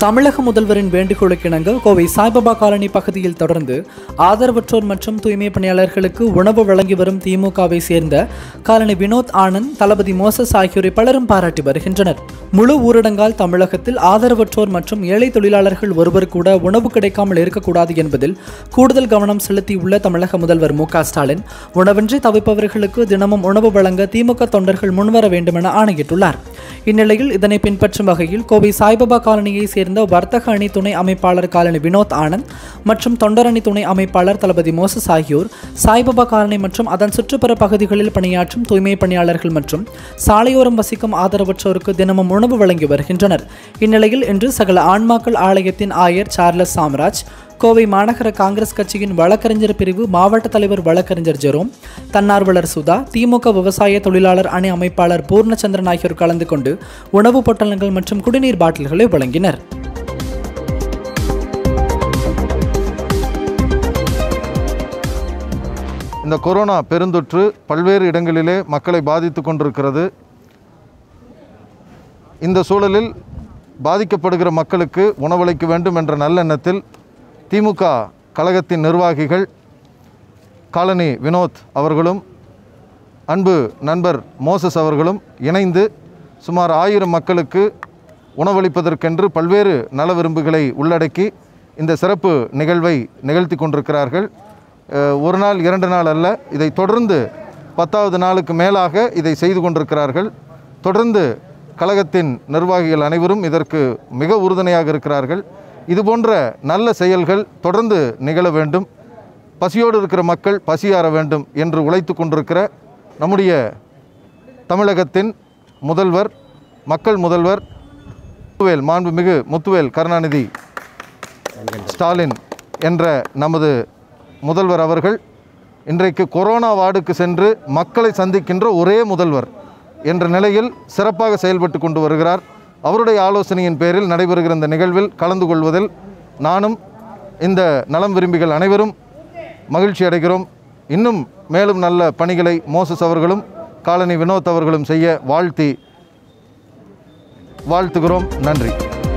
தமிழக முதல்வரின் வேண்டுகோளுக்கிணங்க கோவை சாய்பாபா காலனி பகுதியில் தொடர்ந்து ஆதரவற்றோர் மற்றும் தூய்மை பணியாளர்களுக்கு உணவு வழங்கி வரும் திமுகவை சேர்ந்த காலனி வினோத் ஆனந்த் தளபதி மோசஸ் ஆகியோரை பலரும் பாராட்டி வருகின்றனர் முழு ஊரடங்கால் தமிழகத்தில் ஆதரவற்றோர் மற்றும் ஏழை தொழிலாளர்கள் ஒருவர் கூட உணவு கிடைக்காமல் இருக்கக்கூடாது என்பதில் கூடுதல் கவனம் செலுத்தியுள்ள தமிழக முதல்வர் மு க ஸ்டாலின் உணவின்றி தவிப்பவர்களுக்கு தினமும் உணவு வழங்க திமுக தொண்டர்கள் முன்வர வேண்டுமென ஆணையிட்டுள்ளார் இந்நிலையில் இதனை பின்பற்றும் வகையில் கோவை சாய்பாபா காலனியை சேர்ந்த வர்த்தக அணி துணை அமைப்பாளர் காலனி வினோத் ஆனந்த் மற்றும் தொண்டரணி துணை அமைப்பாளர் தளபதி மோசஸ் ஆகியோர் சாய்பாபா காலனி மற்றும் அதன் சுற்றுப்புற பகுதிகளில் பணியாற்றும் தூய்மை பணியாளர்கள் மற்றும் சாலையோரம் வசிக்கும் ஆதரவற்றோருக்கு தினமும் உணவு வழங்கி வருகின்றனர் இந்நிலையில் இன்று சகல ஆன்மாக்கள் ஆலயத்தின் ஆயர் சார்லஸ் சாம்ராஜ் கோவை மாநகர காங்கிரஸ் கட்சியின் வழக்கறிஞர் பிரிவு மாவட்ட தலைவர் வழக்கறிஞர் ஜெரோம் தன்னார்வலர் சுதா திமுக விவசாய தொழிலாளர் அணி அமைப்பாளர் பூர்ணச்சந்திரன் ஆகியோர் கலந்து கொண்டு உணவுப் பொட்டலங்கள் மற்றும் குடிநீர் பாட்டில்களை வழங்கினர் இந்த கொரோனா பெருந்தொற்று பல்வேறு இடங்களிலே மக்களை பாதித்து கொண்டிருக்கிறது இந்த சூழலில் பாதிக்கப்படுகிற மக்களுக்கு உணவளிக்க வேண்டும் என்ற நல்லெண்ணத்தில் திமுக கழகத்தின் நிர்வாகிகள் காலனி வினோத் அவர்களும் அன்பு நண்பர் மோசஸ் அவர்களும் இணைந்து சுமார் ஆயிரம் மக்களுக்கு உணவளிப்பதற்கென்று பல்வேறு நல விரும்புகளை உள்ளடக்கி இந்த சிறப்பு நிகழ்வை நிகழ்த்தி கொண்டிருக்கிறார்கள் அஹ், ஒரு நாள் இரண்டு நாள் அல்ல இதை தொடர்ந்து பத்தாவது நாளுக்கு மேலாக இதை செய்து கொண்டிருக்கிறார்கள் தொடர்ந்து கழகத்தின் நிர்வாகிகள் அனைவரும் இதற்கு மிக உறுதுணையாக இருக்கிறார்கள் இதுபோன்ற நல்ல செயல்கள் தொடர்ந்து நிகழ வேண்டும் பசியோடு இருக்கிற மக்கள் பசியாற வேண்டும் என்று உழைத்து கொண்டிருக்கிற நம்முடைய தமிழகத்தின் முதல்வர் மக்கள் முதல்வர் முத்துவேல் மாண்புமிகு முத்துவேல் கருணாநிதி ஸ்டாலின் என்ற நமது முதல்வர் அவர்கள் இன்றைக்கு கொரோனா வார்டுக்கு சென்று மக்களை சந்திக்கின்ற ஒரே முதல்வர் என்ற நிலையில் சிறப்பாக செயல்பட்டு கொண்டு வருகிறார் அவருடைய ஆலோசனையின் பேரில் நடைபெறுகிற இந்த நிகழ்வில் கலந்து கொள்வதில் நானும் இந்த நலம் விரும்பிகள் அனைவரும் மகிழ்ச்சி அடைகிறோம் இன்னும் மேலும் நல்ல பணிகளை மோசஸ் அவர்களும் காலனி வினோத் அவர்களும் செய்ய வாழ்த்தி வாழ்த்துகிறோம் நன்றி